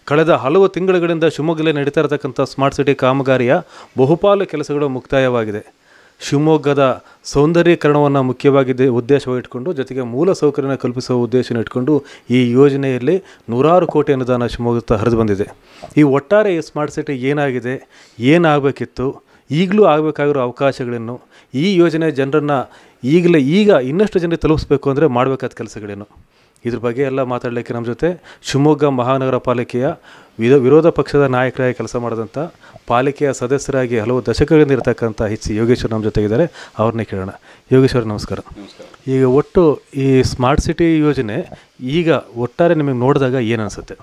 ಕಳೆದ ಹಲವು ತಿಂಗಳುಗಳಿಂದ ಶಿವಮೊಗ್ಗದಲ್ಲಿ ನಡೀತಾ ಇರತಕ್ಕಂಥ ಸ್ಮಾರ್ಟ್ ಸಿಟಿ ಕಾಮಗಾರಿಯ ಬಹುಪಾಲು ಕೆಲಸಗಳು ಮುಕ್ತಾಯವಾಗಿದೆ ಶಿವಮೊಗ್ಗದ ಸೌಂದರ್ಯೀಕರಣವನ್ನು ಮುಖ್ಯವಾಗಿ ದೆ- ಉದ್ದೇಶವಾಗಿ ಇಟ್ಕೊಂಡು ಜೊತೆಗೆ ಮೂಲ ಸೌಕರ್ಯನ ಕಲ್ಪಿಸುವ ಉದ್ದೇಶನ ಇಟ್ಕೊಂಡು ಈ ಯೋಜನೆಯಲ್ಲಿ ನೂರಾರು ಕೋಟಿ ಅನುದಾನ ಶಿವಮೊಗ್ಗದ ಹರಿದು ಬಂದಿದೆ ಈ ಒಟ್ಟಾರೆ ಈ ಸ್ಮಾರ್ಟ್ ಸಿಟಿ ಏನಾಗಿದೆ ಏನಾಗಬೇಕಿತ್ತು ಈಗಲೂ ಆಗಬೇಕಾಗಿರೋ ಅವಕಾಶಗಳೇನು ಈ ಯೋಜನೆ ಜನರನ್ನು ಈಗಲೇ ಈಗ ಇನ್ನಷ್ಟು ಜನರಿಗೆ ತಲುಪಿಸ್ಬೇಕು ಅಂದರೆ ಮಾಡಬೇಕಾದ ಕೆಲಸಗಳೇನು ಇದ್ರ ಬಗ್ಗೆ ಎಲ್ಲ ಮಾತಾಡಲಿಕ್ಕೆ ನಮ್ಮ ಜೊತೆ ಶಿವಮೊಗ್ಗ ಮಹಾನಗರ ಪಾಲಿಕೆಯ ವಿರೋ ವಿರೋಧ ಪಕ್ಷದ ನಾಯಕರಾಗಿ ಕೆಲಸ ಮಾಡಿದಂಥ ಪಾಲಿಕೆಯ ಸದಸ್ಯರಾಗಿ ಹಲವು ದಶಕಗಳಿಂದ ಇರತಕ್ಕಂಥ ಎಚ್ ಸಿ ಯೋಗೇಶ್ವರ್ ನಮ್ಮ ಜೊತೆಗಿದ್ದಾರೆ ಅವ್ರನ್ನೇ ಕೇಳೋಣ ಯೋಗೇಶ್ವರ್ ನಮಸ್ಕಾರ ಈಗ ಒಟ್ಟು ಈ ಸ್ಮಾರ್ಟ್ ಸಿಟಿ ಯೋಜನೆ ಈಗ ಒಟ್ಟಾರೆ ನಿಮಗೆ ನೋಡಿದಾಗ ಏನು ಅನಿಸುತ್ತೆ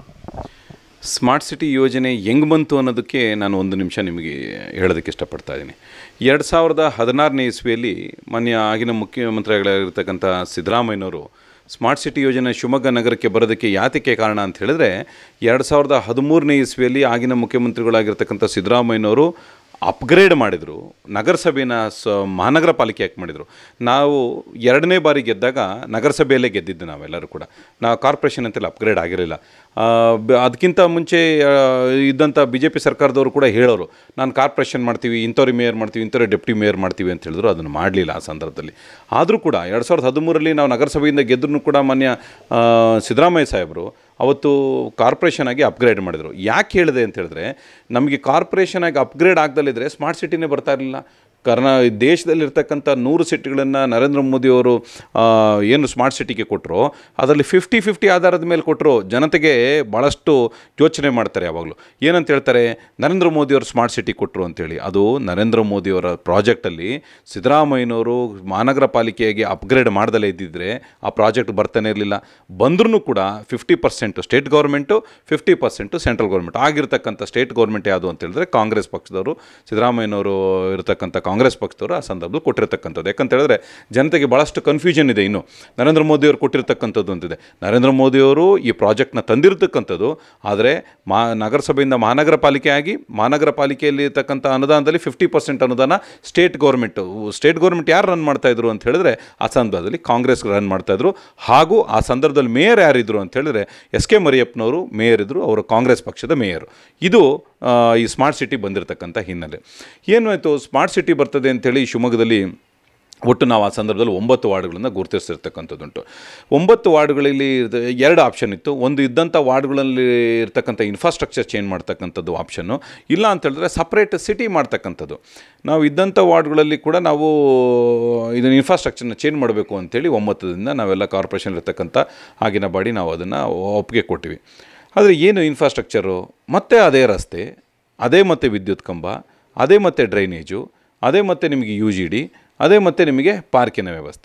ಸ್ಮಾರ್ಟ್ ಸಿಟಿ ಯೋಜನೆ ಹೆಂಗೆ ಬಂತು ಅನ್ನೋದಕ್ಕೆ ನಾನು ಒಂದು ನಿಮಿಷ ನಿಮಗೆ ಹೇಳೋದಕ್ಕೆ ಇಷ್ಟಪಡ್ತಾ ಇದ್ದೀನಿ ಎರಡು ಸಾವಿರದ ಹದಿನಾರನೇ ಇಸ್ವಿಯಲ್ಲಿ ಮಾನ್ಯ ಆಗಿನ ಮುಖ್ಯಮಂತ್ರಿಗಳಾಗಿರ್ತಕ್ಕಂಥ ಸಿದ್ದರಾಮಯ್ಯನವರು ಸ್ಮಾರ್ಟ್ ಸಿಟಿ ಯೋಜನೆ ಶಿವಮೊಗ್ಗ ನಗರಕ್ಕೆ ಬರೋದಕ್ಕೆ ಯಾತಕ್ಕೆ ಕಾರಣ ಅಂತ ಹೇಳಿದ್ರೆ ಎರಡು ಸಾವಿರದ ಹದಿಮೂರನೇ ಇಸ್ವಿಯಲ್ಲಿ ಆಗಿನ ಮುಖ್ಯಮಂತ್ರಿಗಳಾಗಿರ್ತಕ್ಕಂಥ ಸಿದ್ದರಾಮಯ್ಯನವರು ಅಪ್ಗ್ರೇಡ್ ಮಾಡಿದರು ನಗರಸಭೆನ ಸ ಮಹಾನಗರ ಪಾಲಿಕೆ ಯಾಕೆ ಮಾಡಿದರು ನಾವು ಎರಡನೇ ಬಾರಿ ಗೆದ್ದಾಗ ನಗರಸಭೆಯಲ್ಲೇ ಗೆದ್ದಿದ್ದು ನಾವೆಲ್ಲರೂ ಕೂಡ ನಾವು ಕಾರ್ಪೊರೇಷನ್ ಅಂತೆಲ್ಲ ಅಪ್ಗ್ರೇಡ್ ಆಗಿರಲಿಲ್ಲ ಆ, ಬ- ಅದಕ್ಕಿಂತ ಮುಂಚೆ ಆ, ಇದ್ದಂಥ ಬಿ ಜೆ ಪಿ ಸರ್ಕಾರದವರು ಕೂಡ ಹೇಳೋರು ನಾನು ಕಾರ್ಪೊರೇಷನ್ ಮಾಡ್ತೀವಿ ಇಂಥವ್ರಿಗೆ ಮೇಯರ್ ಮಾಡ್ತೀವಿ ಇಂಥವ್ರಿಗೆ ಡೆಪ್ಟಿ ಮೇಯರ್ ಮಾಡ್ತೀವಿ ಅಂತ ಹೇಳಿದ್ರು ಅದನ್ನು ಮಾಡಲಿಲ್ಲ ಆ ಸಂದರ್ಭದಲ್ಲಿ ಆದರೂ ಕೂಡ ಎರಡು ಸಾವಿರದ ಹದಿಮೂರರಲ್ಲಿ ನಾವು ನಗರಸಭೆಯಿಂದ ಗೆದ್ದರೂ ಕೂಡ ಮಾನ್ಯ ಆ, ಸಿದ್ದರಾಮಯ್ಯ ಸಾಹೇಬರು ಅವತ್ತು ಕಾರ್ಪೊರೇಷನ್ ಆಗಿ ಅಪ್ಗ್ರೇಡ್ ಮಾಡಿದರು ಯಾಕೆ ಹೇಳಿದೆ ಅಂತ ಹೇಳಿದ್ರೆ ನಮಗೆ ಕಾರ್ಪೊರೇಷನ್ ಆಗಿ ಅಪ್ಗ್ರೇಡ್ ಆಗದಲ್ಲಿದ್ದರೆ ಸ್ಮಾರ್ಟ್ ಸಿಟಿನೇ ಬರ್ತಾ ಇರಲಿಲ್ಲ ಕಾರಣ ಈ ದೇಶದಲ್ಲಿರ್ತಕ್ಕಂಥ ನೂರು ಸಿಟಿಗಳನ್ನು ನರೇಂದ್ರ ಮೋದಿಯವರು ಆ, ಏನು ಸ್ಮಾರ್ಟ್ ಸಿಟಿಗೆ ಕೊಟ್ಟರು ಅದರಲ್ಲಿ ಫಿಫ್ಟಿ ಫಿಫ್ಟಿ ಆಧಾರದ ಮೇಲೆ ಕೊಟ್ಟರು ಜನತೆಗೆ ಭಾಳಷ್ಟು ಯೋಚನೆ ಮಾಡ್ತಾರೆ ಯಾವಾಗಲೂ ಏನಂತ ಹೇಳ್ತಾರೆ ನರೇಂದ್ರ ಮೋದಿಯವರು ಸ್ಮಾರ್ಟ್ ಸಿಟಿ ಕೊಟ್ಟರು ಅಂತೇಳಿ ಅದು ನರೇಂದ್ರ ಮೋದಿಯವರ ಪ್ರಾಜೆಕ್ಟಲ್ಲಿ ಸಿದ್ದರಾಮಯ್ಯನವರು ಮಹಾನಗರ ಪಾಲಿಕೆಗೆ ಅಪ್ಗ್ರೇಡ್ ಮಾಡ್ದಲೇ ಇದ್ದಿದ್ದರೆ ಆ ಪ್ರಾಜೆಕ್ಟ್ ಬರ್ತಾನೆ ಇರಲಿಲ್ಲ ಬಂದ್ರೂ ಕೂಡ fifty percent state government fifty percent central government ಆಗಿರ್ತಕ್ಕಂಥ ಸ್ಟೇಟ್ ಗೌರ್ಮೆಂಟ್ ಯಾವುದು ಅಂತ ಹೇಳಿದ್ರೆ ಕಾಂಗ್ರೆಸ್ ಪಕ್ಷದವರು ಸಿದ್ದರಾಮಯ್ಯನವರು ಇರತಕ್ಕಂಥ ಕಾಂಗ್ರೆಸ್ ಪಕ್ಷದವರು ಆ ಸಂದರ್ಭದಲ್ಲಿ ಕೊಟ್ಟಿರ್ತಕ್ಕಂಥದ್ದು ಯಾಕಂತ ಹೇಳಿದ್ರೆ ಜನತೆಗೆ ಭಾಳಷ್ಟು ಕನ್ಫ್ಯೂಷನ್ ಇದೆ ಇನ್ನು ನರೇಂದ್ರ ಮೋದಿಯವರು ಕೊಟ್ಟಿರ್ತಕ್ಕಂಥದ್ದು ಅಂತಿದೆ ನರೇಂದ್ರ ಮೋದಿಯವರು ಈ ಪ್ರಾಜೆಕ್ಟ್ನ ತಂದಿರತಕ್ಕಂಥದ್ದು ಆದರೆ ಮಾ ನಗರಸಭೆಯಿಂದ ಮಹಾನಗರ ಪಾಲಿಕೆ ಆಗಿ ಮಹಾನಗರ ಪಾಲಿಕೆಯಲ್ಲಿ ಇರ್ತಕ್ಕಂಥ ಅನುದಾನದಲ್ಲಿ ಫಿಫ್ಟಿ ಪರ್ಸೆಂಟ್ ಅನುದಾನ ಸ್ಟೇಟ್ ಗೌರ್ಮೆಂಟು ಸ್ಟೇಟ್ ಗೌರ್ಮೆಂಟ್ ಯಾರು ರನ್ ಮಾಡ್ತಾ ಇದ್ರು ಅಂತ ಹೇಳಿದ್ರೆ ಆ ಸಂದರ್ಭದಲ್ಲಿ ಕಾಂಗ್ರೆಸ್ ರನ್ ಮಾಡ್ತಾ ಇದ್ರು ಹಾಗೂ ಆ ಸಂದರ್ಭದಲ್ಲಿ ಮೇಯರ್ ಯಾರಿದ್ರು ಅಂತ ಹೇಳಿದ್ರೆ ಎಸ್ ಕೆ ಮರಿಯಪ್ಪನವರು ಮೇಯರ್ ಇದ್ದರು ಅವರು ಕಾಂಗ್ರೆಸ್ ಪಕ್ಷದ ಮೇಯರು ಇದು ಆ, ಈ ಸ್ಮಾರ್ಟ್ ಸಿಟಿ ಬಂದಿರತಕ್ಕಂಥ ಹಿನ್ನೆಲೆ ಏನಾಯಿತು ಸ್ಮಾರ್ಟ್ ಸಿಟಿ ಬರ್ತದೆ ಅಂತೇಳಿ ಶಿವಮೊಗ್ಗದಲ್ಲಿ ಒಟ್ಟು ನಾವು ಆ ಸಂದರ್ಭದಲ್ಲಿ ಒಂಬತ್ತು ವಾರ್ಡ್ಗಳನ್ನು ಗುರುತಿಸಿರ್ತಕ್ಕಂಥದ್ದುಂಟು ಒಂಬತ್ತು ವಾರ್ಡ್ಗಳಲ್ಲಿ ಇರ್ತ- ಎರಡು ಆಪ್ಷನ್ ಇತ್ತು ಒಂದು ಇದ್ದಂಥ ವಾರ್ಡ್ಗಳಲ್ಲಿ ಇರ್ತಕ್ಕಂಥ ಇನ್ಫ್ರಾಸ್ಟ್ರಕ್ಚರ್ ಚೇಂಜ್ ಮಾಡ್ತಕ್ಕಂಥದ್ದು ಆಪ್ಷನ್ನು ಇಲ್ಲ ಅಂತ ಹೇಳಿದ್ರೆ ಸಪ್ರೇಟ್ ಸಿಟಿ ಮಾಡ್ತಕ್ಕಂಥದ್ದು ನಾವು ಇದ್ದಂಥ ವಾರ್ಡ್ಗಳಲ್ಲಿ ಕೂಡ ನಾವು ಇದನ್ನು ಇನ್ಫ್ರಾಸ್ಟ್ರಕ್ಚರ್ನ ಚೇಂಜ್ ಮಾಡಬೇಕು ಅಂತೇಳಿ ಒಂಬತ್ತದಿಂದ ನಾವೆಲ್ಲ ಕಾರ್ಪೊರೇಷನ್ ಇರ್ತಕ್ಕಂಥ ಆಗಿನ ಬಾಡಿ ನಾವು ಅದನ್ನು ಒಪ್ಪಿಗೆ ಕೊಟ್ಟಿವಿ ಆದರೆ ಏನು ಇನ್ಫ್ರಾಸ್ಟ್ರಕ್ಚರು ಮತ್ತೆ ಅದೇ ರಸ್ತೆ ಅದೇ ಮತ್ತೆ ವಿದ್ಯುತ್ ಕಂಬ ಅದೇ ಮತ್ತೆ ಡ್ರೈನೇಜು ಅದೇ ಮತ್ತೆ ನಿಮಗೆ ಯು ಜಿ ಡಿ ಅದೇ ಮತ್ತೆ ನಿಮಗೆ ಪಾರ್ಕಿನ ವ್ಯವಸ್ಥೆ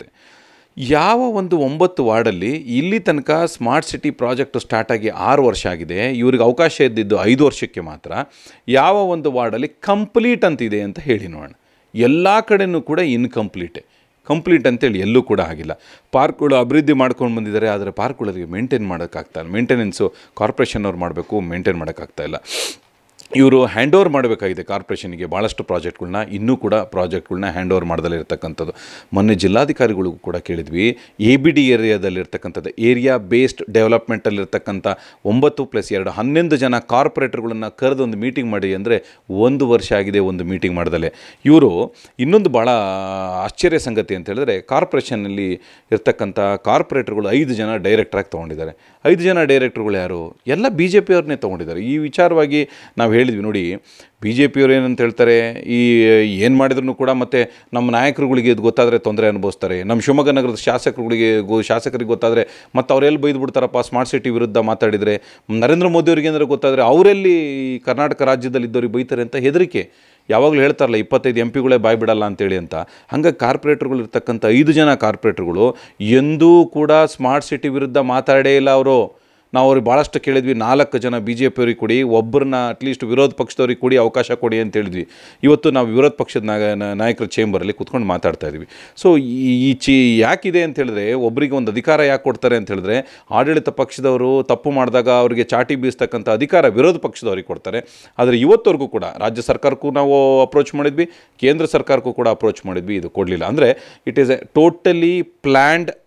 ಯಾವ ಒಂದು ಒಂಬತ್ತು ವಾರ್ಡಲ್ಲಿ ಇಲ್ಲಿ ತನಕ ಸ್ಮಾರ್ಟ್ ಸಿಟಿ ಪ್ರಾಜೆಕ್ಟ್ ಸ್ಟಾರ್ಟ್ ಆಗಿ ಆರು ವರ್ಷ ಆಗಿದೆ ಇವ್ರಿಗೆ ಅವಕಾಶ ಇದ್ದಿದ್ದು ಐದು ವರ್ಷಕ್ಕೆ ಮಾತ್ರ ಯಾವ ಒಂದು ವಾರ್ಡಲ್ಲಿ ಕಂಪ್ಲೀಟ್ ಅಂತಿದೆ ಅಂತ ಹೇಳಿ ನೋಡೋಣ ಎಲ್ಲ ಕಡೆನೂ ಕೂಡ ಇನ್ಕಂಪ್ಲೀಟೇ ಕಂಪ್ಲೀಟ್ ಅಂತೇಳಿ ಎಲ್ಲೂ ಕೂಡ ಆಗಿಲ್ಲ ಪಾರ್ಕ್ಗಳು ಅಭಿವೃದ್ಧಿ ಮಾಡ್ಕೊಂಡು ಬಂದಿದ್ದಾರೆ ಆದರೆ ಪಾರ್ಕ್ಗಳಿಗೆ ಮೇಂಟೈನ್ ಮಾಡೋಕ್ಕಾಗ್ತಾ ಇಲ್ಲ ಮೇಂಟೆನೆನ್ಸು ಕಾರ್ಪೊರೇಷನ್ನವ್ರು ಮಾಡಬೇಕು ಮೇಂಟೈನ್ ಮಾಡೋಕ್ಕಾಗ್ತಾ ಇಲ್ಲ ಇವರು ಹ್ಯಾಂಡ್ ಓವರ್ ಮಾಡಬೇಕಾಗಿದೆ ಕಾರ್ಪೊರೇಷನ್ಗೆ ಭಾಳಷ್ಟು ಪ್ರಾಜೆಕ್ಟ್ಗಳನ್ನ ಇನ್ನೂ ಕೂಡ ಪ್ರಾಜೆಕ್ಟ್ಗಳನ್ನ ಹ್ಯಾಂಡ್ ಓವರ್ ಮಾಡ್ದಲೇ ಇರ್ತಕ್ಕಂಥದ್ದು ಮೊನ್ನೆ ಜಿಲ್ಲಾಧಿಕಾರಿಗಳಿಗೂ ಕೂಡ ಕೇಳಿದ್ವಿ ಎ ಬಿ ಡಿ ಏರಿಯಾದಲ್ಲಿರ್ತಕ್ಕಂಥದ್ದು ಏರಿಯಾ ಬೇಸ್ಡ್ ಡೆವಲಪ್ಮೆಂಟಲ್ಲಿರ್ತಕ್ಕಂಥ ಒಂಬತ್ತು ಪ್ಲಸ್ ಎರಡು ಹನ್ನೊಂದು ಜನ ಕಾರ್ಪೊರೇಟರ್ಗಳನ್ನ ಕರೆದು ಒಂದು ಮೀಟಿಂಗ್ ಮಾಡಿ ಅಂದರೆ ಒಂದು ವರ್ಷ ಆಗಿದೆ ಒಂದು ಮೀಟಿಂಗ್ ಮಾಡ್ದಲೆ ಇವರು ಇನ್ನೊಂದು ಭಾಳ ಆಶ್ಚರ್ಯ ಸಂಗತಿ ಅಂತ ಹೇಳಿದ್ರೆ ಕಾರ್ಪೊರೇಷನ್ನಲ್ಲಿ ಇರ್ತಕ್ಕಂಥ ಕಾರ್ಪೊರೇಟರ್ಗಳು ಐದು ಜನ ಡೈರೆಕ್ಟ್ರಾಗಿ ತೊಗೊಂಡಿದ್ದಾರೆ ಐದು ಜನ ಡೈರೆಕ್ಟರ್ಗಳು ಯಾರು ಎಲ್ಲ ಬಿ ಜೆ ಪಿಯವ್ರನ್ನೇ ತೊಗೊಂಡಿದ್ದಾರೆ ಈ ವಿಚಾರವಾಗಿ ನಾವು ಹೇಳಿದ್ವಿ ನೋಡಿ ಬಿ ಜೆ ಪಿಯವ್ರು ಏನಂತ ಹೇಳ್ತಾರೆ ಈ ಏನು ಮಾಡಿದ್ರು ಕೂಡ ಮತ್ತೆ ನಮ್ಮ ನಾಯಕರುಗಳಿಗೆ ಇದು ಗೊತ್ತಾದರೆ ತೊಂದರೆ ಅನುಭವಿಸ್ತಾರೆ ನಮ್ಮ ಶಿವಮೊಗ್ಗ ನಗರದ ಶಾಸಕರುಗಳಿಗೆ ಗೊ ಶಾಸಕರಿಗೆ ಗೊತ್ತಾದರೆ ಮತ್ತು ಅವರೆಲ್ಲಿ ಬೈದು ಬಿಡ್ತಾರಪ್ಪ ಸ್ಮಾರ್ಟ್ ಸಿಟಿ ವಿರುದ್ಧ ಮಾತಾಡಿದರೆ ನರೇಂದ್ರ ಮೋದಿಯವರಿಗೆ ಏನಾದ್ರು ಗೊತ್ತಾದರೆ ಅವರೆಲ್ಲಿ ಕರ್ನಾಟಕ ರಾಜ್ಯದಲ್ಲಿ ಇದ್ದವ್ರಿಗೆ ಬೈತಾರೆ ಅಂತ ಹೆದರಿಕೆ ಯಾವಾಗಲೂ ಹೇಳ್ತಾರಲ್ಲ ಇಪ್ಪತ್ತೈದು ಎಂ ಪಿಗಳೇ ಬಾಯ್ ಬಿಡಲ್ಲ ಅಂತೇಳಿ ಅಂತ ಹಂಗಾಗಿ ಕಾರ್ಪೊರೇಟರ್ಗಳು ಇರ್ತಕ್ಕಂಥ ಐದು ಜನ ಕಾರ್ಪೊರೇಟರ್ಗಳು ಎಂದೂ ಕೂಡ ಸ್ಮಾರ್ಟ್ ಸಿಟಿ ವಿರುದ್ಧ ಮಾತಾಡೇ ಇಲ್ಲ ಅವರು ನಾವು ಅವ್ರಿಗೆ ಭಾಳಷ್ಟು ಕೇಳಿದ್ವಿ ನಾಲ್ಕು ಜನ ಬಿ ಜೆ ಪಿಯವ್ರಿಗೆ ಕೊಡಿ ಒಬ್ಬರನ್ನ ಅಟ್ಲೀಸ್ಟ್ ವಿರೋಧ ಪಕ್ಷದವ್ರಿಗೆ ಕೊಡಿ ಅವಕಾಶ ಕೊಡಿ ಅಂತ ಹೇಳಿದ್ವಿ ಇವತ್ತು ನಾವು ವಿರೋಧ ಪಕ್ಷದ ನಾಯ- ನ- ನಾಯಕರ ಚೇಂಬರಲ್ಲಿ ಕುತ್ಕೊಂಡು ಮಾತಾಡ್ತಾ ಇದ್ವಿ ಸೊ ಈ ಈ ಚಿ ಯಾಕಿದೆ ಅಂತ ಹೇಳಿದ್ರೆ ಒಬ್ಬರಿಗೆ ಒಂದು ಅಧಿಕಾರ ಯಾಕೆ ಕೊಡ್ತಾರೆ ಅಂತ ಹೇಳಿದ್ರೆ ಆಡಳಿತ ಪಕ್ಷದವರು ತಪ್ಪು ಮಾಡಿದಾಗ ಅವರಿಗೆ ಚಾಟಿ ಬೀಸ್ತಕ್ಕಂಥ ಅಧಿಕಾರ ವಿರೋಧ ಪಕ್ಷದವ್ರಿಗೆ ಕೊಡ್ತಾರೆ ಆದರೆ ಇವತ್ತವರೆಗೂ ಕೂಡ ರಾಜ್ಯ ಸರ್ಕಾರಕ್ಕೂ ನಾವು ಅಪ್ರೋಚ್ ಮಾಡಿದ್ವಿ ಕೇಂದ್ರ ಸರ್ಕಾರಕ್ಕೂ ಕೂಡ ಅಪ್ರೋಚ್ ಮಾಡಿದ್ವಿ ಇದು ಕೊಡಲಿಲ್ಲ ಅಂದರೆ it is a totally planned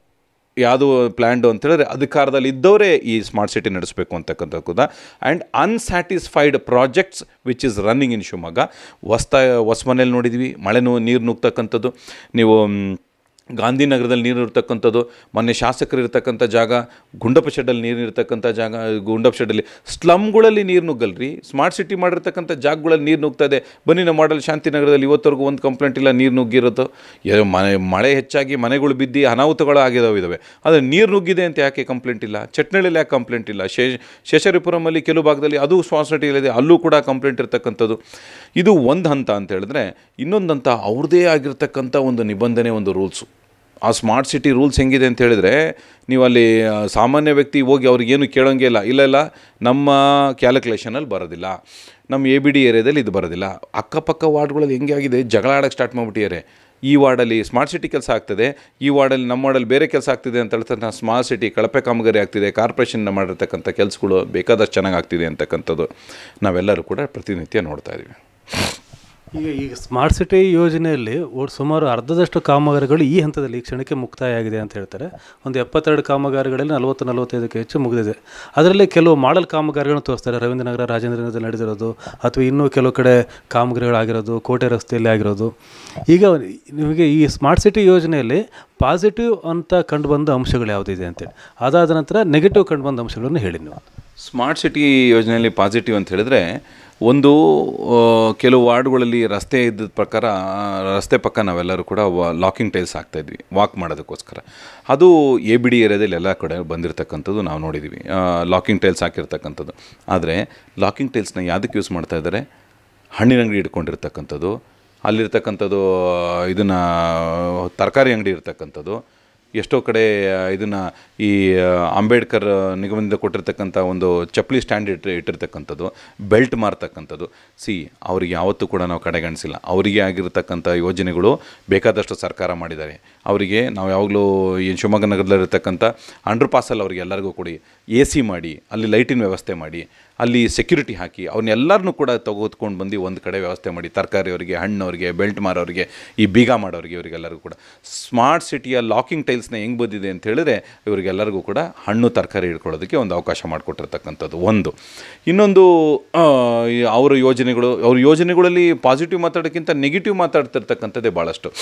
ಯಾವುದು ಪ್ಲ್ಯಾಂಡು ಅಂತ ಹೇಳಿದ್ರೆ ಅಧಿಕಾರದಲ್ಲಿ ಇದ್ದವರೇ ಈ ಸ್ಮಾರ್ಟ್ ಸಿಟಿ ನಡೆಸಬೇಕು ಅಂತಕ್ಕಂಥ ಕೂಡ and unsatisfied projects which is running in Shivamogga ಹೊಸ್ತ ಹೊಸ ಮನೇಲಿ ನೋಡಿದ್ವಿ ಮಳೆನೂ ನೀರು ನುಗ್ತಕ್ಕಂಥದ್ದು ನೀವು ಮ್, ಗಾಂಧಿನಗರದಲ್ಲಿ ನೀರು ಇರ್ತಕ್ಕಂಥದ್ದು ಮೊನ್ನೆ ಶಾಸಕರು ಇರ್ತಕ್ಕಂಥ ಜಾಗ ಗುಂಡಪ್ಪ ಶೆಡ್ಡಲ್ಲಿ ನೀರು ಇರ್ತಕ್ಕಂಥ ಜಾಗ ಗುಂಡಪ್ಪ ಶೆಡ್ಡಲ್ಲಿ ಸ್ಲಮ್ಗಳಲ್ಲಿ ನೀರು ನುಗ್ಗಲ್ರಿ ಸ್ಮಾರ್ಟ್ ಸಿಟಿ ಮಾಡಿರ್ತಕ್ಕಂಥ ಜಾಗಗಳಲ್ಲಿ ನೀರು ನುಗ್ತಾ ಇದೆ ಬನ್ನಿ ನಮ್ಮ ಮಾಡಲ್ ಶಾಂತಿನಗರದಲ್ಲಿ ಇವತ್ತರೆಗೂ ಒಂದು ಕಂಪ್ಲೇಂಟ್ ಇಲ್ಲ ನೀರು ನುಗ್ಗಿರೋದು ಯ- ಮನೆ ಮಳೆ ಹೆಚ್ಚಾಗಿ ಮನೆಗಳು ಬಿದ್ದು ಅನಾಹುತಗಳು ಆಗಿದಾವೆ ಇದಾವೆ ಆದರೆ ನೀರು ನುಗ್ಗಿದೆ ಅಂತ ಯಾಕೆ ಕಂಪ್ಲೇಂಟ್ ಇಲ್ಲ ಚಟ್ನಳ್ಳಿಯಲ್ಲಿ ಯಾಕೆ ಕಂಪ್ಲೇಂಟ್ ಇಲ್ಲ ಶೇ ಶೇಷರಿಪುರಮಲ್ಲಿ ಕೆಲವು ಭಾಗದಲ್ಲಿ ಅದು ಸ್ಮಾರ್ಟ್ ಸಿಟಿಯಲ್ಲಿದೆ ಅಲ್ಲೂ ಕೂಡ ಕಂಪ್ಲೇಂಟ್ ಇರ್ತಕ್ಕಂಥದ್ದು ಇದು ಒಂದು ಹಂತ ಅಂತ ಹೇಳಿದ್ರೆ ಇನ್ನೊಂದು ಹಂತ ಅವ್ರದ್ದೇ ಆಗಿರ್ತಕ್ಕಂಥ ಒಂದು ನಿಬಂಧನೆ ಒಂದು ರೂಲ್ಸು ಆ ಸ್ಮಾರ್ಟ್ ಸಿಟಿ ರೂಲ್ಸ್ ಹೆಂಗಿದೆ ಅಂತ ಹೇಳಿದ್ರೆ ನೀವು ಅಲ್ಲಿ ಆ, ಸಾಮಾನ್ಯ ವ್ಯಕ್ತಿ ಹೋಗಿ ಅವ್ರಿಗೇನು ಕೇಳೋಂಗೆ ಇಲ್ಲ ಇಲ್ಲ ಇಲ್ಲ ನಮ್ಮ ಕ್ಯಾಲ್ಕುಲೇಷನಲ್ಲಿ ಬರೋದಿಲ್ಲ ನಮ್ಮ ಎ ಬಿ ಡಿ ಏರಿಯಾದಲ್ಲಿ ಇದು ಬರೋದಿಲ್ಲ ಅಕ್ಕಪಕ್ಕ ವಾರ್ಡ್ಗಳಲ್ಲಿ ಹೆಂಗೆ ಆಗಿದೆ ಜಗಳ ಆಡೋಕ್ಕೆ ಸ್ಟಾರ್ಟ್ ಮಾಡಿಬಿಟ್ಟಿದ್ದಾರೆ ಈ ವಾರ್ಡಲ್ಲಿ ಸ್ಮಾರ್ಟ್ ಸಿಟಿ ಕೆಲಸ ಆಗ್ತದೆ ಈ ವಾರ್ಡಲ್ಲಿ ನಮ್ಮ ವಾರ್ಡಲ್ಲಿ ಬೇರೆ ಕೆಲಸ ಆಗ್ತಿದೆ ಅಂತ ಹೇಳ್ತಾರೆ ಸ್ಮಾರ್ಟ್ ಸಿಟಿ ಕಳಪೆ ಕಾಮಗಾರಿ ಆಗ್ತಿದೆ ಕಾರ್ಪೊರೇಷನ್ನ ಮಾಡಿರ್ತಕ್ಕಂಥ ಕೆಲಸಗಳು ಬೇಕಾದಷ್ಟು ಚೆನ್ನಾಗಿ ಆಗ್ತಿದೆ ಅಂತಕ್ಕಂಥದ್ದು ನಾವೆಲ್ಲರೂ ಕೂಡ ಪ್ರತಿನಿತ್ಯ ನೋಡ್ತಾ ಇದ್ದೀವಿ ಈಗ ಈಗ ಸ್ಮಾರ್ಟ್ ಸಿಟಿ ಯೋಜನೆಯಲ್ಲಿ ಒಟ್ಟು ಸುಮಾರು ಅರ್ಧದಷ್ಟು ಕಾಮಗಾರಿಗಳು ಈ ಹಂತದಲ್ಲಿ ಈ ಕ್ಷಣಕ್ಕೆ ಮುಕ್ತಾಯ ಆಗಿದೆ ಅಂತ ಹೇಳ್ತಾರೆ ಒಂದು ಎಪ್ಪತ್ತೆರಡು ಕಾಮಗಾರಿಗಳಲ್ಲಿ ನಲವತ್ತು ನಲವತ್ತೈದಕ್ಕೆ ಹೆಚ್ಚು ಮುಗಿದಿದೆ ಅದರಲ್ಲಿ ಕೆಲವು ಮಾಡಲ್ ಕಾಮಗಾರಿಗಳನ್ನು ತೋರಿಸ್ತಾರೆ ರವೀಂದ್ರನಗರ ರಾಜೇಂದ್ರ ನಗರದಲ್ಲಿ ನಡೆದಿರೋದು ಅಥವಾ ಇನ್ನೂ ಕೆಲವು ಕಡೆ ಕಾಮಗಾರಿಗಳಾಗಿರೋದು ಕೋಟೆ ರಸ್ತೆಯಲ್ಲಿ ಆಗಿರೋದು ಈಗ ನಿಮಗೆ ಈ ಸ್ಮಾರ್ಟ್ ಸಿಟಿ ಯೋಜನೆಯಲ್ಲಿ ಪಾಸಿಟಿವ್ ಅಂತ ಕಂಡುಬಂದ ಅಂಶಗಳು ಯಾವುದಿದೆ ಅಂತೇಳಿ ಅದಾದ ನಂತರ ನೆಗೆಟಿವ್ ಕಂಡುಬಂದ ಅಂಶಗಳನ್ನು ಹೇಳಿ ನೀವು ಸ್ಮಾರ್ಟ್ ಸಿಟಿ ಯೋಜನೆಯಲ್ಲಿ ಪಾಸಿಟಿವ್ ಅಂತ ಹೇಳಿದ್ರೆ ಒಂದು ಆ, ಕೆಲವು ವಾರ್ಡ್ಗಳಲ್ಲಿ ರಸ್ತೆ ಇದ್ದ ಪ್ರಕಾರ ಆ, ರಸ್ತೆ ಪಕ್ಕ ನಾವೆಲ್ಲರೂ ಕೂಡ ಲಾಕಿಂಗ್ ಟೈಲ್ಸ್ ಹಾಕ್ತಾಯಿದ್ವಿ ವಾಕ್ ಮಾಡೋದಕ್ಕೋಸ್ಕರ ಅದು ಎ ಬಿ ಡಿ ಏರಿಯಾದಲ್ಲಿ ಎಲ್ಲ ಕಡೆ ಬಂದಿರತಕ್ಕಂಥದ್ದು ನಾವು ನೋಡಿದ್ದೀವಿ ಲಾಕಿಂಗ್ ಟೈಲ್ಸ್ ಹಾಕಿರ್ತಕ್ಕಂಥದ್ದು ಆದರೆ ಲಾಕಿಂಗ್ ಟೈಲ್ಸ್ನ ಯಾವುದಕ್ಕೆ ಯೂಸ್ ಮಾಡ್ತಾ ಇದ್ದಾರೆ ಹಣ್ಣಿನ ಅಂಗಡಿ ಇಟ್ಕೊಂಡಿರ್ತಕ್ಕಂಥದ್ದು ಅಲ್ಲಿರ್ತಕ್ಕಂಥದ್ದು ಇದನ್ನು ತರಕಾರಿ ಅಂಗಡಿ ಇರ್ತಕ್ಕಂಥದ್ದು ಎಷ್ಟೋ ಕಡೆ ಇದನ್ನು ಈ ಅಂಬೇಡ್ಕರ್ ನಿಗಮದಿಂದ ಕೊಟ್ಟಿರ್ತಕ್ಕಂಥ ಒಂದು ಚಪ್ಪಲಿ ಸ್ಟ್ಯಾಂಡ್ ಇಟ್ಟು ಇಟ್ಟಿರ್ತಕ್ಕಂಥದ್ದು ಬೆಲ್ಟ್ ಮಾರ್ತಕ್ಕಂಥದ್ದು ಸಿ ಅವ್ರಿಗೆ ಯಾವತ್ತೂ ಕೂಡ ನಾವು ಕಡೆಗಣಿಸಿಲ್ಲ ಅವರಿಗೆ ಆಗಿರ್ತಕ್ಕಂಥ ಯೋಜನೆಗಳು ಬೇಕಾದಷ್ಟು ಸರ್ಕಾರ ಮಾಡಿದ್ದಾರೆ ಅವರಿಗೆ ನಾವು ಯಾವಾಗಲೂ ಈ ಶಿವಮೊಗ್ಗ ನಗರದಲ್ಲಿರ್ತಕ್ಕಂಥ ಅಂಡರ್ ಪಾಸಲ್ಲಿ ಅವ್ರಿಗೆ ಎಲ್ಲರಿಗೂ ಕೊಡಿ ಎ ಸಿ ಮಾಡಿ ಅಲ್ಲಿ ಲೈಟಿನ ವ್ಯವಸ್ಥೆ ಮಾಡಿ ಅಲ್ಲಿ ಸೆಕ್ಯೂರಿಟಿ ಹಾಕಿ ಅವ್ರನ್ನೆಲ್ಲರನ್ನೂ ಕೂಡ ತೆಗೆದುಕೊಂಡು ಬಂದು ಒಂದು ಕಡೆ ವ್ಯವಸ್ಥೆ ಮಾಡಿ ತರಕಾರಿಯವರಿಗೆ ಹಣ್ಣವರಿಗೆ ಬೆಲ್ಟ್ ಮಾರೋರಿಗೆ ಈ ಬೀಗ ಮಾಡೋರಿಗೆ ಇವರಿಗೆಲ್ಲರಿಗೂ ಕೂಡ ಸ್ಮಾರ್ಟ್ ಸಿಟಿಯ ಲಾಕಿಂಗ್ ಟೈಲ್ಸ್ನ ಹೆಂಗೆ ಬಂದಿದೆ ಅಂತ ಹೇಳಿದ್ರೆ ಇವರಿಗೆಲ್ಲರಿಗೂ ಕೂಡ ಹಣ್ಣು ತರಕಾರಿ ಇಟ್ಕೊಳ್ಳೋದಕ್ಕೆ ಒಂದು ಅವಕಾಶ ಮಾಡಿಕೊಟ್ಟಿರ್ತಕ್ಕಂಥದ್ದು ಒಂದು ಇನ್ನೊಂದು ಆ, ಈ ಅವರ ಯೋಜನೆಗಳು ಅವ್ರ ಯೋಜನೆಗಳಲ್ಲಿ ಪಾಸಿಟಿವ್ ಮಾತಾಡೋಕ್ಕಿಂತ ನೆಗೆಟಿವ್ ಮಾತಾಡ್ತಿರ್ತಕ್ಕಂಥದ್ದೇ ಭಾಳಷ್ಟು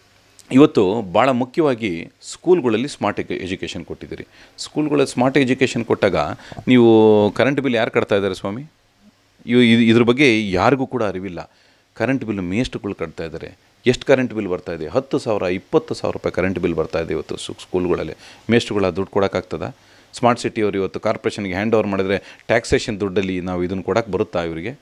ಇವತ್ತು ಭಾಳ ಮುಖ್ಯವಾಗಿ ಸ್ಕೂಲ್ಗಳಲ್ಲಿ ಸ್ಮಾರ್ಟ್ ಎಜುಕೇಷನ್ ಕೊಟ್ಟಿದ್ದೀರಿ ಸ್ಕೂಲ್ಗಳಲ್ಲಿ ಸ್ಮಾರ್ಟ್ ಎಜುಕೇಷನ್ ಕೊಟ್ಟಾಗ ನೀವು ಕರೆಂಟ್ ಬಿಲ್ ಯಾರು ಕಟ್ತಾ ಇದ್ದಾರೆ ಸ್ವಾಮಿ ಇವು ಇದು ಇದ್ರ ಬಗ್ಗೆ ಯಾರಿಗೂ ಕೂಡ ಅರಿವಿಲ್ಲ ಕರೆಂಟ್ ಬಿಲ್ ಮೇಸ್ಟ್ಗಳು ಕಟ್ತಾ ಇದ್ದಾರೆ ಎಷ್ಟು ಕರೆಂಟ್ ಬಿಲ್ ಬರ್ತಾ ಇದೆ ಹತ್ತು ಸಾವಿರ ಇಪ್ಪತ್ತು ಸಾವಿರ ರೂಪಾಯಿ ಕರೆಂಟ್ ಬಿಲ್ ಬರ್ತಾ ಇದೆ ಇವತ್ತು ಸು ಸ್ಕೂಲ್ಗಳಲ್ಲಿ ಮೇಸ್ಟ್ಗಳು ಆ ದುಡ್ಡು ಕೊಡೋಕ್ಕಾಗ್ತದ ಸ್ಮಾರ್ಟ್ ಸಿಟಿಯವರು ಇವತ್ತು ಕಾರ್ಪೊರೇಷನ್ಗೆ ಹ್ಯಾಂಡ್ ಓವರ್ ಮಾಡಿದ್ರೆ ಟ್ಯಾಕ್ಸೇಷನ್ ದುಡ್ಡಲ್ಲಿ ನಾವು ಇದನ್ನು ಕೊಡೋಕ್ಕೆ ಬರುತ್ತಾ ಇವರಿಗೆ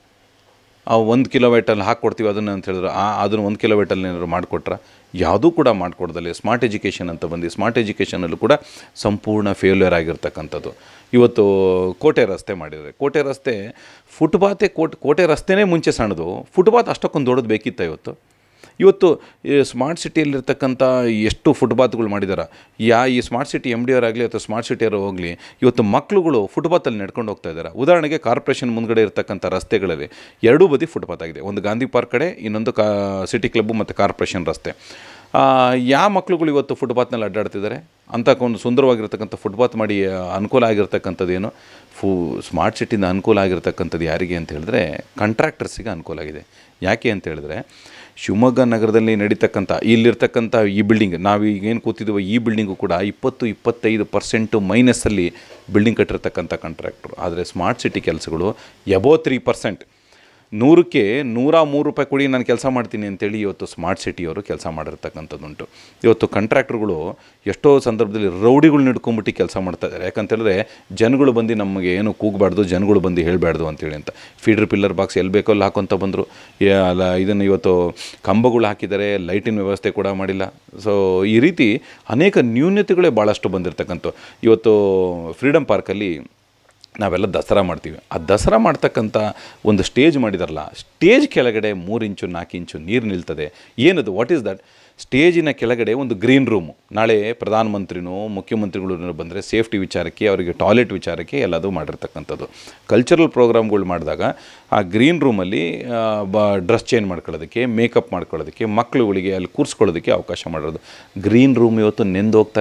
ಆ ಒಂದು ಕಿಲೋಮೀಟಲ್ಲಿ ಹಾಕ್ಕೊಡ್ತೀವಿ ಅದನ್ನು ಅಂತ ಹೇಳಿದ್ರೆ ಆ ಅದನ್ನು ಒಂದು ಕಿಲೋಮೀಟರ್ಲಿ ಏನಾದ್ರು ಮಾಡಿಕೊಟ್ರ ಯಾವುದೂ ಕೂಡ ಮಾಡಿಕೊಡ್ದಲ್ಲಿ ಸ್ಮಾರ್ಟ್ ಎಜುಕೇಷನ್ ಅಂತ ಬಂದು ಸ್ಮಾರ್ಟ್ ಎಜುಕೇಷನಲ್ಲೂ ಕೂಡ ಸಂಪೂರ್ಣ ಫೇಲ್ಯೂರ್ ಆಗಿರ್ತಕ್ಕಂಥದ್ದು ಇವತ್ತು ಕೋಟೆ ರಸ್ತೆ ಮಾಡಿದ್ದಾರೆ ಕೋಟೆ ರಸ್ತೆ ಫುಟ್ಪಾತೆ ಕೋಟೆ ಕೋಟೆ ರಸ್ತೆನೇ ಮುಂಚೆ ಸಣ್ಣದು ಫುಟ್ಪಾತ್ ಅಷ್ಟಕ್ಕೊಂದು ದೊಡ್ಡದು ಬೇಕಿತ್ತ ಇವತ್ತು ಇವತ್ತು ಈ ಸ್ಮಾರ್ಟ್ ಸಿಟಿಯಲ್ಲಿರ್ತಕ್ಕಂಥ ಎಷ್ಟು ಫುಟ್ಪಾತ್ಗಳು ಮಾಡಿದ್ದಾರೆ ಯಾ ಈ ಸ್ಮಾರ್ಟ್ ಸಿಟಿ ಎಮ್ ಡಿ ಆಗಲಿ ಅಥವಾ ಸ್ಮಾರ್ಟ್ ಸಿಟಿಯವರು ಹೋಗಲಿ ಇವತ್ತು ಮಕ್ಕಳುಗಳು ಫುಟ್ಪಾತಲ್ಲಿ ನಡ್ಕೊಂಡು ಹೋಗ್ತಾ ಇದ್ದಾರೆ ಉದಾಹರಣೆಗೆ ಕಾರ್ಪೊರೇಷನ್ ಮುಂದ್ಗಡೆ ಇರ್ತಕ್ಕಂಥ ರಸ್ತೆಗಳಲ್ಲಿ ಎರಡೂ ಬದಿ ಫುಟ್ಪಾತ್ ಆಗಿದೆ ಒಂದು ಗಾಂಧಿ ಪಾರ್ಕ್ ಕಡೆ ಇನ್ನೊಂದು ಕಾ ಸಿಟಿ ಕ್ಲಬ್ಬು ಮತ್ತು ಕಾರ್ಪೊರೇಷನ್ ರಸ್ತೆ ಆ, ಯಾವ ಮಕ್ಕಳುಗಳು ಇವತ್ತು ಫುಟ್ಪಾತ್ನಲ್ಲಿ ಅಡ್ಡಾಡ್ತಿದ್ದಾರೆ ಅಂತ ಒಂದು ಸುಂದರವಾಗಿರ್ತಕ್ಕಂಥ ಫುಟ್ಪಾತ್ ಮಾಡಿ ಆ, ಅನುಕೂಲ ಆಗಿರ್ತಕ್ಕಂಥದ್ದು ಏನು ಫು ಸ್ಮಾರ್ಟ್ ಸಿಟಿಯಿಂದ ಅನುಕೂಲ ಆಗಿರ್ತಕ್ಕಂಥದ್ದು ಯಾರಿಗೆ ಅಂತ ಹೇಳಿದ್ರೆ ಕಾಂಟ್ರಾಕ್ಟರ್ಸಿಗೆ ಅನುಕೂಲ ಆಗಿದೆ ಯಾಕೆ ಅಂತ ಹೇಳಿದ್ರೆ ಶಿವಮೊಗ್ಗ ನಗರದಲ್ಲಿ ನಡೀತಕ್ಕಂಥ ಇಲ್ಲಿರ್ತಕ್ಕಂಥ ಈ ಬಿಲ್ಡಿಂಗ್ ನಾವು ಈಗೇನು ಕೂತಿದ್ದೀವೋ ಈ ಬಿಲ್ಡಿಂಗು ಕೂಡ ಇಪ್ಪತ್ತು ಇಪ್ಪತ್ತೈದು ಪರ್ಸೆಂಟು ಮೈನಸ್ಸಲ್ಲಿ ಬಿಲ್ಡಿಂಗ್ ಕಟ್ಟಿರ್ತಕ್ಕಂಥ ಕಾಂಟ್ರಾಕ್ಟ್ರು ಆದರೆ ಸ್ಮಾರ್ಟ್ ಸಿಟಿ ಕೆಲಸಗಳು ಎಬೋ ತ್ರೀ ಪರ್ಸೆಂಟ್ ನೂರಕ್ಕೆ ನೂರ ಮೂರು ರೂಪಾಯಿ ಕೊಡಿ ನಾನು ಕೆಲಸ ಮಾಡ್ತೀನಿ ಅಂತೇಳಿ ಇವತ್ತು ಸ್ಮಾರ್ಟ್ ಸಿಟಿಯವರು ಕೆಲಸ ಮಾಡಿರ್ತಕ್ಕಂಥದ್ದುಂಟು ಇವತ್ತು ಕಾಂಟ್ರಾಕ್ಟ್ರುಗಳು ಎಷ್ಟೋ ಸಂದರ್ಭದಲ್ಲಿ ರೌಡಿಗಳು ಹಿಡ್ಕೊಂಬಿಟ್ಟು ಕೆಲಸ ಮಾಡ್ತಾ ಇದ್ದಾರೆ ಯಾಕಂತೇಳಿದ್ರೆ ಜನಗಳು ಬಂದು ನಮಗೆ ಏನು ಕೂಗಬಾರ್ದು ಜನಗಳು ಬಂದು ಹೇಳಬಾರ್ದು ಅಂತೇಳಿ ಅಂತ ಫೀಡ್ರ್ ಪಿಲ್ಲರ್ ಬಾಕ್ಸ್ ಎಲ್ಲಿ ಬೇಕೋ ಅಲ್ಲಿ ಹಾಕೊಂತ ಬಂದರು ಅಲ್ಲ ಇದನ್ನು ಇವತ್ತು ಕಂಬಗಳು ಹಾಕಿದ್ದಾರೆ ಲೈಟಿನ ವ್ಯವಸ್ಥೆ ಕೂಡ ಮಾಡಿಲ್ಲ ಸೊ ಈ ರೀತಿ ಅನೇಕ ನ್ಯೂನ್ಯತೆಗಳೇ ಭಾಳಷ್ಟು ಬಂದಿರತಕ್ಕಂಥ ಇವತ್ತು ಫ್ರೀಡಮ್ ಪಾರ್ಕಲ್ಲಿ ನಾವೆಲ್ಲ ದಸರಾ ಮಾಡ್ತೀವಿ ಆ ದಸರಾ ಮಾಡ್ತಕ್ಕಂಥ ಒಂದು ಸ್ಟೇಜ್ ಮಾಡಿದಾರಲ್ಲ ಸ್ಟೇಜ್ ಕೆಳಗಡೆ ಮೂರು ಇಂಚು ನಾಲ್ಕು ಇಂಚು ನೀರು ನಿಲ್ತದೆ ಏನದು ವಾಟ್ ಈಸ್ ದಟ್ ಸ್ಟೇಜಿನ ಕೆಳಗಡೆ ಒಂದು ಗ್ರೀನ್ ರೂಮು ನಾಳೆ ಪ್ರಧಾನಮಂತ್ರಿನೋ ಮುಖ್ಯಮಂತ್ರಿಗಳು ಬಂದರೆ ಸೇಫ್ಟಿ ವಿಚಾರಕ್ಕೆ ಅವರಿಗೆ ಟಾಯ್ಲೆಟ್ ವಿಚಾರಕ್ಕೆ ಎಲ್ಲದೂ ಮಾಡಿರ್ತಕ್ಕಂಥದ್ದು ಕಲ್ಚರಲ್ ಪ್ರೋಗ್ರಾಮ್ಗಳು ಮಾಡಿದಾಗ ಆ ಗ್ರೀನ್ ರೂಮಲ್ಲಿ ಬ ಡ್ರೆಸ್ ಚೇಂಜ್ ಮಾಡ್ಕೊಳ್ಳೋದಕ್ಕೆ ಮೇಕಪ್ ಮಾಡ್ಕೊಳ್ಳೋದಕ್ಕೆ ಮಕ್ಕಳುಗಳಿಗೆ ಅಲ್ಲಿ ಕೂರಿಸ್ಕೊಳ್ಳೋದಕ್ಕೆ ಅವಕಾಶ ಮಾಡಿರೋದು ಗ್ರೀನ್ ರೂಮ್ ಇವತ್ತು ನೆಂದು ಹೋಗ್ತಾ ಇದೆ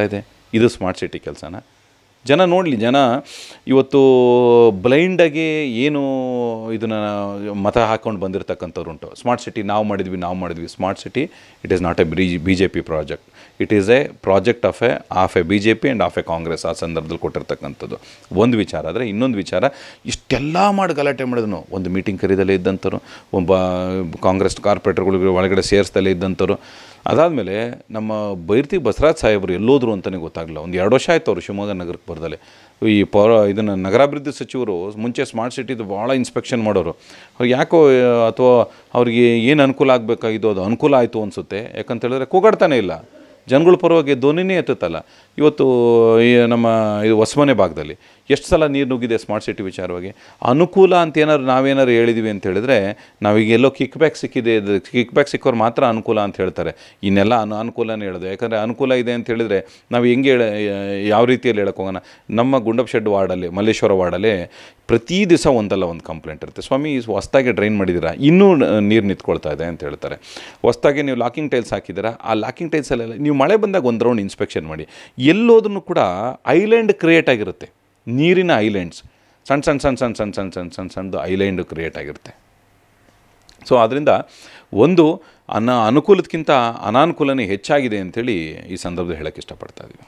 ಇದು ಸ್ಮಾರ್ಟ್ ಸಿಟಿ ಕೆಲಸನ ಜನ ನೋಡಲಿ ಜನ ಇವತ್ತು ಬ್ಲೈಂಡಾಗಿ ಏನು ಇದನ್ನು ಮತ ಹಾಕ್ಕೊಂಡು ಬಂದಿರತಕ್ಕಂಥವ್ರು ಉಂಟು ಸ್ಮಾರ್ಟ್ ಸಿಟಿ ನಾವು ಮಾಡಿದ್ವಿ ನಾವು ಮಾಡಿದ್ವಿ smart city it is not a B B J P project it is a project of a of a B J P and of a Congress ಆ ಸಂದರ್ಭದಲ್ಲಿ ಕೊಟ್ಟಿರ್ತಕ್ಕಂಥದ್ದು ಒಂದು ವಿಚಾರ ಆದರೆ ಇನ್ನೊಂದು ವಿಚಾರ ಇಷ್ಟೆಲ್ಲ ಮಾಡಿ ಗಲಾಟೆ ಮಾಡಿದ್ನು ಒಂದು ಮೀಟಿಂಗ್ ಕರೀದಲ್ಲೇ ಇದ್ದಂಥವ್ರು ಒಬ್ಬ ಕಾಂಗ್ರೆಸ್ ಕಾರ್ಪೊರೇಟರ್ಗಳಿಗೆ ಒಳಗಡೆ ಸೇರಿಸ್ದಲ್ಲೇ ಇದ್ದಂಥವ್ರು ಅದಾದಮೇಲೆ ನಮ್ಮ ಬೈರ್ತಿ ಬಸವರಾಜ್ ಸಾಹೇಬರು ಎಲ್ಲೋದ್ರು ಅಂತಲೇ ಗೊತ್ತಾಗಲಿಲ್ಲ ಒಂದು ಎರಡು ವರ್ಷ ಆಯ್ತು ಅವರು ಶಿವಮೊಗ್ಗ ನಗರಕ್ಕೆ ಬರ್ದಲೆ ಈ ಪೌರ ಇದನ್ನು ನಗರಾಭಿವೃದ್ಧಿ ಸಚಿವರು ಮುಂಚೆ ಸ್ಮಾರ್ಟ್ ಸಿಟಿದು ಭಾಳ ಇನ್ಸ್ಪೆಕ್ಷನ್ ಮಾಡೋರು ಅವ್ರಿಗೆ ಯಾಕೋ ಅಥವಾ ಅವ್ರಿಗೆ ಏನು ಅನುಕೂಲ ಆಗಬೇಕಾಗಿದ್ದು ಅದು ಅನುಕೂಲ ಆಯಿತು ಅನಿಸುತ್ತೆ ಯಾಕಂತ ಹೇಳಿದ್ರೆ ಕೂಗಾಡ್ತಾನೆ ಇಲ್ಲ ಜನಗಳ ಪರವಾಗಿ ಧ್ವನಿನೇ ಎತ್ತುತ್ತಲ್ಲ ಇವತ್ತು ಈ ನಮ್ಮ ಇದು ಹೊಸಮನೆ ಭಾಗದಲ್ಲಿ ಎಷ್ಟು ಸಲ ನೀರು ನುಗ್ಗಿದೆ ಸ್ಮಾರ್ಟ್ ಸಿಟಿ ವಿಚಾರವಾಗಿ ಅನುಕೂಲ ಅಂತ ಏನಾದ್ರು ನಾವೇನಾದ್ರು ಹೇಳಿದ್ವಿ ಅಂತ ಹೇಳಿದ್ರೆ ನಾವೀಗ ಎಲ್ಲೋ ಕಿಕ್ ಬ್ಯಾಕ್ ಸಿಕ್ಕಿದೆ ಕಿಕ್ ಬ್ಯಾಕ್ ಸಿಕ್ಕೋರು ಮಾತ್ರ ಅನುಕೂಲ ಅಂತ ಹೇಳ್ತಾರೆ ಇನ್ನೆಲ್ಲ ಅನು ಅನುಕೂಲನೇ ಹೇಳೋದು ಯಾಕಂದರೆ ಅನುಕೂಲ ಇದೆ ಅಂತ ಹೇಳಿದ್ರೆ ನಾವು ಹೆಂಗೆ ಹೇಳ ಯಾವ ರೀತಿಯಲ್ಲಿ ಹೇಳಕ್ಕೆ ಹೋಗೋಣ ನಮ್ಮ ಗುಂಡಪ್ ಶೆಡ್ ವಾರ್ಡಲ್ಲಿ ಮಲ್ಲೇಶ್ವರ ವಾರ್ಡಲ್ಲಿ ಪ್ರತಿ ದಿವಸ ಒಂದಲ್ಲ ಒಂದು ಕಂಪ್ಲೇಂಟ್ ಇರುತ್ತೆ ಸ್ವಾಮಿ ಹೊಸ್ದಾಗೆ ಡ್ರೈನ್ ಮಾಡಿದ್ದೀರಾ ಇನ್ನೂ ನೀರು ನಿಂತ್ಕೊಳ್ತಾ ಇದೆ ಅಂತ ಹೇಳ್ತಾರೆ ಹೊಸ್ದಾಗೆ ನೀವು ಲಾಕಿಂಗ್ ಟೈಲ್ಸ್ ಹಾಕಿದ್ದೀರಾ ಆ ಲಾಕಿಂಗ್ ಟೈಲ್ಸಲ್ಲೆಲ್ಲ ನೀವು ಮಳೆ ಬಂದಾಗ ಒಂದು ರೌಂಡ್ ಇನ್ಸ್ಪೆಕ್ಷನ್ ಮಾಡಿ ಎಲ್ಲೋದ್ರೂ ಕೂಡ ಐಲ್ಯಾಂಡ್ ಕ್ರಿಯೇಟ್ ಆಗಿರುತ್ತೆ ನೀರಿನ ಐಲ್ಯಾಂಡ್ಸ್ ಸಣ್ಣ ಸಣ್ಣ ಸಣ್ಣ ಸಣ್ಣ ಸಣ್ಣ ಸಣ್ಣ ಸಣ್ಣ ಸಣ್ಣ ಸಣ್ಣದು ಐಲ್ಯಾಂಡು ಕ್ರಿಯೇಟ್ ಆಗಿರುತ್ತೆ ಸೊ ಆದ್ದರಿಂದ ಒಂದು ಅನ ಅನುಕೂಲಕ್ಕಿಂತ ಅನಾನುಕೂಲನೇ ಹೆಚ್ಚಾಗಿದೆ ಅಂಥೇಳಿ ಈ ಸಂದರ್ಭದಲ್ಲಿ ಹೇಳೋಕ್ಕೆ ಇಷ್ಟಪಡ್ತಾ ಇದ್ದೀವಿ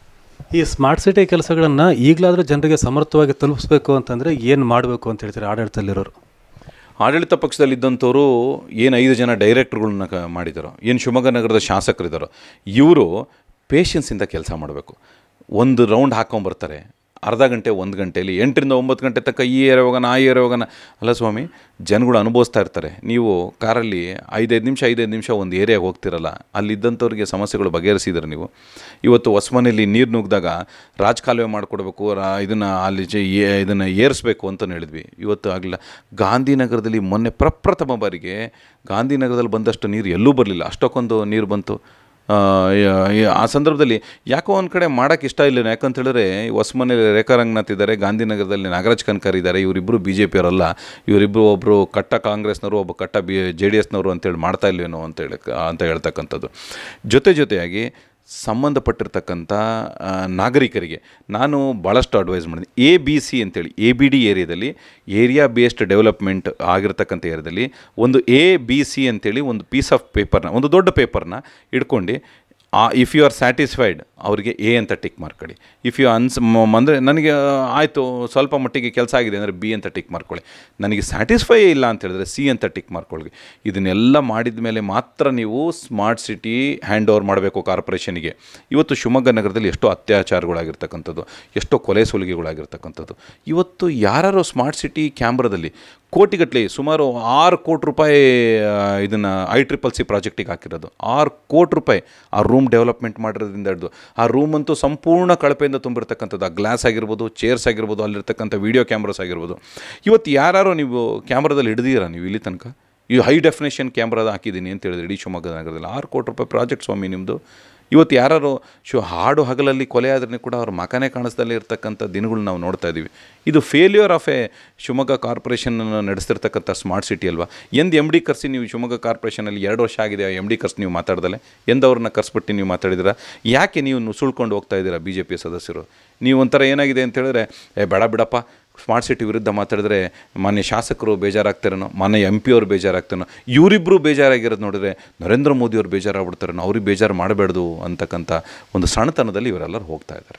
ಈ ಸ್ಮಾರ್ಟ್ ಸಿಟಿ ಕೆಲಸಗಳನ್ನು ಈಗಲಾದರೂ ಜನರಿಗೆ ಸಮರ್ಥವಾಗಿ ತಲುಪಿಸ್ಬೇಕು ಅಂತಂದರೆ ಏನು ಮಾಡಬೇಕು ಅಂತ ಹೇಳ್ತಾರೆ ಆಡಳಿತದಲ್ಲಿರೋರು ಆಡಳಿತ ಪಕ್ಷದಲ್ಲಿದ್ದಂಥವರು ಏನು ಐದು ಜನ ಡೈರೆಕ್ಟ್ರುಗಳನ್ನ ಕ ಮಾಡಿದಾರೋ ಏನು ಶಿವಮೊಗ್ಗ ನಗರದ ಶಾಸಕರಿದ್ದಾರೋ ಇವರು ಪೇಷನ್ಸಿಂದ ಕೆಲಸ ಮಾಡಬೇಕು ಒಂದು ರೌಂಡ್ ಹಾಕ್ಕೊಂಬರ್ತಾರೆ ಅರ್ಧ ಗಂಟೆ ಒಂದು ಗಂಟೆಯಲ್ಲಿ ಎಂಟರಿಂದ ಒಂಬತ್ತು ಗಂಟೆ ತನಕ ಈ ಏರಿಯಾ ಹೋಗೋಣ ಆ ಏರಿಯಾ ಹೋಗೋಣ ಅಲ್ಲ ಸ್ವಾಮಿ ಜನಗಳು ಅನುಭವಿಸ್ತಾ ಇರ್ತಾರೆ ನೀವು ಕಾರಲ್ಲಿ ಐದೈದು ನಿಮಿಷ ಐದೈದು ನಿಮಿಷ ಒಂದು ಏರಿಯಾಗೆ ಹೋಗ್ತಿರಲ್ಲ ಅಲ್ಲಿದ್ದಂಥವ್ರಿಗೆ ಸಮಸ್ಯೆಗಳು ಬಗೆಹರಿಸಿದ್ರೆ ನೀವು ಇವತ್ತು ಹೊಸಮನೆಯಲ್ಲಿ ನೀರು ನುಗ್ಗಿದಾಗ ರಾಜಕಾಲುವೆ ಮಾಡಿಕೊಡ್ಬೇಕು ರಾ ಇದನ್ನು ಅಲ್ಲಿ ಜೆ ಇದನ್ನು ಏರಿಸ್ಬೇಕು ಅಂತ ಹೇಳಿದ್ವಿ ಇವತ್ತು ಆಗಲಿಲ್ಲ ಗಾಂಧಿನಗರದಲ್ಲಿ ಮೊನ್ನೆ ಪ್ರಪ್ರಥಮ ಬಾರಿಗೆ ಗಾಂಧಿನಗರದಲ್ಲಿ ಬಂದಷ್ಟು ನೀರು ಎಲ್ಲೂ ಬರಲಿಲ್ಲ ಅಷ್ಟಕ್ಕೊಂದು ನೀರು ಬಂತು ಆ, ಯ- ಯ- ಆ ಸಂದರ್ಭದಲ್ಲಿ ಯಾಕೋ ಒಂದು ಕಡೆ ಮಾಡೋಕ್ಕೆ ಇಷ್ಟ ಇಲ್ಲ ಯಾಕಂತ ಹೇಳಿದ್ರೆ ಹೊಸಮನೇಲಿ ರೇಖಾ ರಂಗನಾಥ್ ಇದ್ದಾರೆ ಗಾಂಧಿನಗರದಲ್ಲಿ ನಾಗರಾಜ್ ಕನ್ಕರ್ ಇದ್ದಾರೆ ಇವರಿಬ್ಬರು ಬಿ ಜೆ ಪಿಯವರಲ್ಲ ಇವರಿಬ್ಬರು ಒಬ್ಬರು ಕಟ್ಟ ಕಾಂಗ್ರೆಸ್ನವರು ಒಬ್ಬ ಕಟ್ಟ ಬಿ ಜೆ ಡಿ ಎಸ್ನವರು ಅಂತೇಳಿ ಮಾಡ್ತಾ ಇಲ್ವೇನೋ ಅಂತ ಹೇಳಿ ಅಂತ ಹೇಳ್ತಕ್ಕಂಥದ್ದು ಜೊತೆ ಜೊತೆಯಾಗಿ ಸಂಬಂಧಪಟ್ಟಿರ್ತಕ್ಕಂಥ ಆ, ನಾಗರಿಕರಿಗೆ ನಾನು ಭಾಳಷ್ಟು ಅಡ್ವೈಸ್ ಮಾಡಿದೆ ಎ ಬಿ ಸಿ ಅಂತೇಳಿ ಎ ಬಿ ಡಿ ಏರಿಯಾದಲ್ಲಿ ಏರಿಯಾ ಬೇಸ್ಡ್ ಡೆವಲಪ್ಮೆಂಟ್ ಆಗಿರ್ತಕ್ಕಂಥ ಏರಿಯಾದಲ್ಲಿ ಒಂದು ಎ ಬಿ ಸಿ ಅಂತೇಳಿ ಒಂದು ಪೀಸ್ ಆಫ್ ಪೇಪರ್ನ ಒಂದು ದೊಡ್ಡ ಪೇಪರ್ನ ಇಟ್ಕೊಂಡು ಇಫ್ ಯು ಆರ್ ಸ್ಯಾಟಿಸ್ಫೈಡ್ ಅವರಿಗೆ ಎ ಅಂತ ಟಿಕ್ ಮಾಡ್ಕೊಳ್ಳಿ ಇಫ್ ಯು ಅನ್ಸ್ ಅಂದರೆ ನನಗೆ ಆಯಿತು ಸ್ವಲ್ಪ ಮಟ್ಟಿಗೆ ಕೆಲಸ ಆಗಿದೆ ಅಂದರೆ ಬಿ ಅಂತ ಟಿಕ್ ಮಾಡ್ಕೊಳ್ಳಿ ನನಗೆ ಸ್ಯಾಟಿಸ್ಫೈ ಇಲ್ಲ ಅಂತ ಹೇಳಿದ್ರೆ ಸಿ ಅಂತ ಟಿಕ್ ಮಾಡ್ಕೊಳ್ಳಿ ಇದನ್ನೆಲ್ಲ ಮಾಡಿದ ಮೇಲೆ ಮಾತ್ರ ನೀವು ಸ್ಮಾರ್ಟ್ ಸಿಟಿ ಹ್ಯಾಂಡ್ ಓವರ್ ಮಾಡಬೇಕು ಕಾರ್ಪೊರೇಷನಿಗೆ ಇವತ್ತು ಶಿವಮೊಗ್ಗ ನಗರದಲ್ಲಿ ಎಷ್ಟೋ ಅತ್ಯಾಚಾರಗಳಾಗಿರ್ತಕ್ಕಂಥದ್ದು ಎಷ್ಟೋ ಕೊಲೆ ಸುಲಿಗೆಗಳಾಗಿರ್ತಕ್ಕಂಥದ್ದು ಇವತ್ತು ಯಾರು ಸ್ಮಾರ್ಟ್ ಸಿಟಿ ಕ್ಯಾಮ್ರಾದಲ್ಲಿ ಕೋಟಿಗಟ್ಟಲೆ ಸುಮಾರು ಆರು ಕೋಟಿ ರೂಪಾಯಿ ಇದನ್ನು ಐ ಟ್ರಿಪಲ್ ಸಿ ಪ್ರಾಜೆಕ್ಟಿಗೆ ಹಾಕಿರೋದು ಆರು ಕೋಟಿ ರೂಪಾಯಿ ಆ ರೂಮ್ ಡೆವಲಪ್ಮೆಂಟ್ ಮಾಡಿರೋದ್ರಿಂದ ಹಿಡಿದು ಆ ರೂಮ್ ಅಂತೂ ಸಂಪೂರ್ಣ ಕಳಪೆಯಿಂದ ತುಂಬಿರ್ತಕ್ಕಂಥದ್ದು ಆ ಗ್ಲಾಸ್ ಆಗಿರ್ಬೋದು ಚೇರ್ಸ್ ಆಗಿರ್ಬೋದು ಅಲ್ಲಿರ್ತಕ್ಕಂಥ ವೀಡಿಯೋ ಕ್ಯಾಮ್ರಾಸ್ ಆಗಿರ್ಬೋದು ಇವತ್ತು ಯಾರು ನೀವು ಕ್ಯಾಮ್ರಾದಲ್ಲಿ ಹಿಡಿದೀರಾ ನೀವು ಇಲ್ಲಿ ತನಕ ಈ ಹೈ ಡೆಫಿನೇಷನ್ ಕ್ಯಾಮ್ರಾದ ಹಾಕಿದ್ದೀನಿ ಅಂತ ಹೇಳಿದ್ರೆ ಇಡೀ ಶಿವಮೊಗ್ಗ ನಗರದಲ್ಲಿ ಆರು ಕೋಟಿ ರೂಪಾಯಿ ಪ್ರಾಜೆಕ್ಟ್ ಸ್ವಾಮಿ ನಿಮ್ಮದು ಇವತ್ತು ಯಾರು ಶು ಹಾಡು ಹಗಲಲ್ಲಿ ಕೊಲೆ ಆದ್ರೂ ಕೂಡ ಅವ್ರ ಮಕನೇ ಕಾಣಿಸ್ದಲ್ಲೇ ಇರ್ತಕ್ಕಂಥ ದಿನಗಳು ನಾವು ನೋಡ್ತಾ ಇದ್ದೀವಿ ಇದು failure of a Shivamogga corporation ನಡೆಸ್ತಿರ್ತಕ್ಕಂಥ ಸ್ಮಾರ್ಟ್ ಸಿಟಿ ಅಲ್ವಾ ಎಂದು ಎಮ್ ಡಿ ಕರ್ಸಿ ನೀವು ಶಿವಮೊಗ್ಗ ಕಾರ್ಪೊರೇಷನಲ್ಲಿ ಎರಡು ವರ್ಷ ಆಗಿದೆ ಎಮ್ ಡಿ ಕರ್ಸಿ ನೀವು ಮಾತಾಡ್ದಲೆ ಎಂದವ್ರನ್ನ ಕರ್ಸ್ಬಿಟ್ಟು ನೀವು ಮಾತಾಡಿದ್ದೀರಾ ಯಾಕೆ ನೀವು ಸುಳ್ಕೊಂಡು ಹೋಗ್ತಾ ಇದ್ದೀರಾ ಬಿ ಜೆ ಪಿ ಸದಸ್ಯರು ನೀವು ಒಂಥರ ಏನಾಗಿದೆ ಅಂತ ಹೇಳಿದ್ರೆ ಏ ಬೇಡ ಬಿಡಪ್ಪ ಸ್ಮಾರ್ಟ್ ಸಿಟಿ ವಿರುದ್ಧ ಮಾತಾಡಿದ್ರೆ ಮಾನ್ಯ ಶಾಸಕರು ಬೇಜಾರಾಗ್ತಾರೇನೋ ಮಾನ್ಯ ಎಂ ಪಿ ಅವ್ರು ಬೇಜಾರಾಗ್ತಾನೋ ಇವರಿಬ್ಬರು ಬೇಜಾರಾಗಿರೋದು ನೋಡಿದ್ರೆ ನರೇಂದ್ರ ಮೋದಿ ಅವ್ರು ಬೇಜಾರಾಗ್ಬಿಡ್ತಾರೇನೋ ಅವ್ರಿಗೆ ಬೇಜಾರು ಮಾಡಬೇಡ್ದು ಅಂತಕ್ಕಂಥ ಒಂದು ಸಣ್ಣತನದಲ್ಲಿ ಇವರೆಲ್ಲರೂ ಹೋಗ್ತಾ ಇದ್ದಾರೆ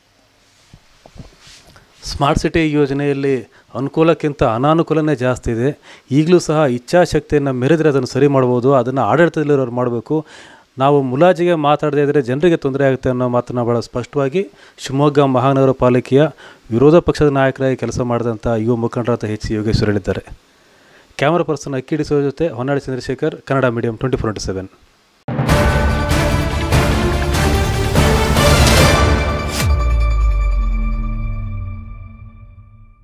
ಸ್ಮಾರ್ಟ್ ಸಿಟಿ ಯೋಜನೆಯಲ್ಲಿ ಅನುಕೂಲಕ್ಕಿಂತ ಅನಾನುಕೂಲನೇ ಜಾಸ್ತಿ ಇದೆ ಈಗಲೂ ಸಹ ಇಚ್ಛಾಶಕ್ತಿಯನ್ನು ಮೆರೆದರೆ ಅದನ್ನು ಸರಿ ಮಾಡ್ಬೋದು ಅದನ್ನು ಆಡಳಿತದಲ್ಲಿರೋರು ಮಾಡಬೇಕು ನಾವು ಮುಲಾಜಿಗೆ ಮಾತಾಡದೇ ಇದ್ದರೆ ಜನರಿಗೆ ತೊಂದರೆ ಆಗುತ್ತೆ ಅನ್ನೋ ಮಾತನ್ನು ಭಾಳ ಸ್ಪಷ್ಟವಾಗಿ ಶಿವಮೊಗ್ಗ ಮಹಾನಗರ ಪಾಲಿಕೆಯ ವಿರೋಧ ಪಕ್ಷದ ನಾಯಕರಾಗಿ ಕೆಲಸ ಮಾಡಿದಂಥ ಯುವ ಮುಖಂಡರಾದ ಎಚ್ ಸಿ ಯೋಗೇಶ್ವರ್ ಹೇಳಿದ್ದಾರೆ ಕ್ಯಾಮರಾ ಪರ್ಸನ್ ಅಕ್ಕಿಡಿಸೋ ಜೊತೆ Honnali Chandrashekar Kannada medium twenty four into seven